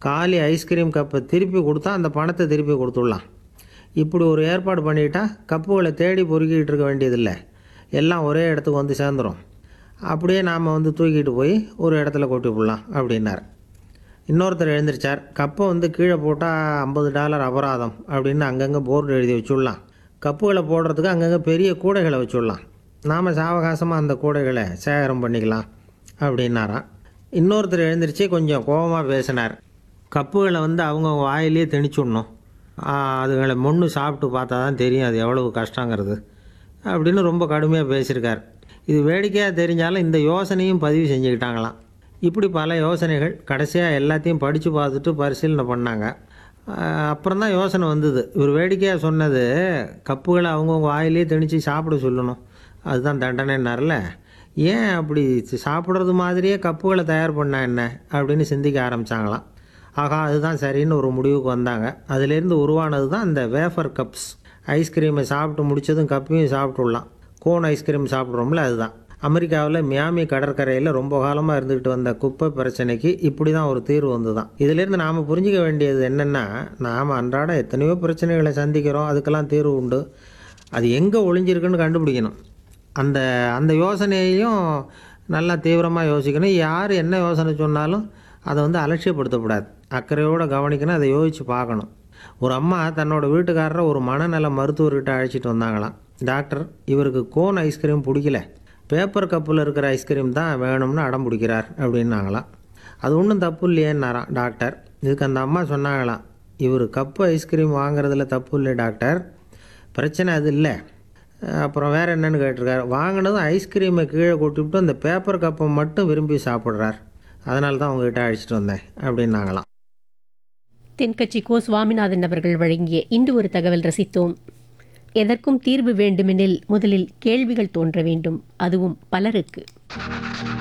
காலி ஐஸ்கிரீம் கப்பை திருப்பி கொடுத்தா அந்த பணத்தை திருப்பி கொடுத்துடலாம் இப்படி ஒரு ஏற்பாடு பண்ணிட்டா கப்புகளை தேடி பொறுக்கிட்டு இருக்க வேண்டியதில்லை எல்லாம் ஒரே இடத்துக்கு வந்து சேர்ந்துடும் அப்படியே நாம் வந்து தூக்கிட்டு போய் ஒரு இடத்துல கொட்டி விடலாம் அப்படின்னார் இன்னொருத்தர் எழுந்திரிச்சார் கப்பை வந்து கீழே போட்டால் ஐம்பது டாலர் அபராதம் அப்படின்னு அங்கங்கே போர்டு எழுதி வச்சுடலாம் கப்புகளை போடுறதுக்கு அங்கங்கே பெரிய கூடைகளை வச்சுடலாம் நாம் சாவகாசமாக அந்த கூடைகளை சேகரம் பண்ணிக்கலாம் அப்படின்னாராம் இன்னொருத்தர் எழுந்திரிச்சு கொஞ்சம் கோபமாக பேசினார் கப்புகளை வந்து அவங்க வாயிலே திணிச்சுடணும் ஆ, அதுகளை மொன்று சாப்பிட்டு பார்த்தா தான் தெரியும் அது எவ்வளவு கஷ்டங்கிறது அப்படின்னு ரொம்ப கடுமையாக பேசியிருக்கார் இது வேடிக்கையாக தெரிஞ்சாலும் இந்த யோசனையும் பதிவு செஞ்சுக்கிட்டாங்களாம் இப்படி பல யோசனைகள் கடைசியாக எல்லாத்தையும் படித்து பார்த்துட்டு பரிசீலனை பண்ணாங்க அப்புறம் தான் யோசனை வந்தது இவர் வேடிக்கையாக சொன்னது கப்புகளை அவங்கவுங்க வாயிலே திணிச்சு சாப்பிட சொல்லணும் அதுதான் தண்டனைன்னார்ல ஏன் அப்படி சாப்பிட்றது மாதிரியே கப்புகளை தயார் பண்ணா என்ன அப்படின்னு சிந்திக்க ஆரம்பித்தாங்களாம் ஆகா அதுதான் சரின்னு ஒரு முடிவுக்கு வந்தாங்க அதுலேருந்து உருவானது தான் இந்த வேஃபர் கப்ஸ் ஐஸ்கிரீமை சாப்பிட்டு முடிச்சதும் கப்பையும் சாப்பிட்டுடலாம் கோன் ஐஸ்கிரீம் சாப்பிட்றோம்ல அதுதான் அமெரிக்காவில் மியாமி கடற்கரையில் ரொம்ப காலமாக இருந்துக்கிட்டு வந்த குப்பை பிரச்சனைக்கு இப்படி தான் ஒரு தீர்வு வந்து தான் இதிலேருந்து நாம் புரிஞ்சிக்க வேண்டியது என்னென்னா நாம் அன்றாட எத்தனையோ பிரச்சனைகளை சந்திக்கிறோம் அதுக்கெல்லாம் தீர்வு உண்டு அது எங்கே ஒளிஞ்சிருக்குன்னு கண்டுபிடிக்கணும் அந்த அந்த யோசனையையும் நல்லா தீவிரமாக யோசிக்கணும் யார் என்ன யோசனை சொன்னாலும் அதை வந்து அலட்சியப்படுத்தக்கூடாது அக்கறையோடு கவனிக்கணும் அதை யோசித்து பார்க்கணும் ஒரு அம்மா தன்னோட வீட்டுக்காரரை ஒரு மனநல மருத்துவர்கிட்ட அழைச்சிட்டு வந்தாங்களாம் டாக்டர் இவருக்கு கோன் ஐஸ்கிரீம் பிடிக்கல பேப்பர் கப்பில் இருக்கிற ஐஸ்கிரீம் தான் வேணும்னு அடம் பிடிக்கிறார் அப்படின்னாங்களாம் அது ஒன்றும் தப்பு இல்லையேன்னாராம் டாக்டர் இதுக்கு அந்த அம்மா சொன்னாங்களாம் இவர் கப்பு ஐஸ்கிரீம் வாங்குறதுல தப்பு இல்லை டாக்டர் பிரச்சனை அது இல்லை அப்புறம் வேறு என்னன்னு கேட்டிருக்காரு வாங்கினதும் ஐஸ்கிரீமை கீழே கொட்டிவிட்டு அந்த பேப்பர் கப்பை மட்டும் விரும்பி சாப்பிட்றார் அதனால தான் உங்ககிட்ட அழைச்சிட்டு வந்தேன் அப்படின்னாங்களாம் தென்கட்சி கோ சுவாமிநாதன் அவர்கள் வழங்கிய இன்று ஒரு தகவல் ரசித்தோம் எதற்கும் தீர்வு வேண்டுமெனில் முதலில் கேள்விகள் தோன்ற வேண்டும் அதுவும் பலருக்கு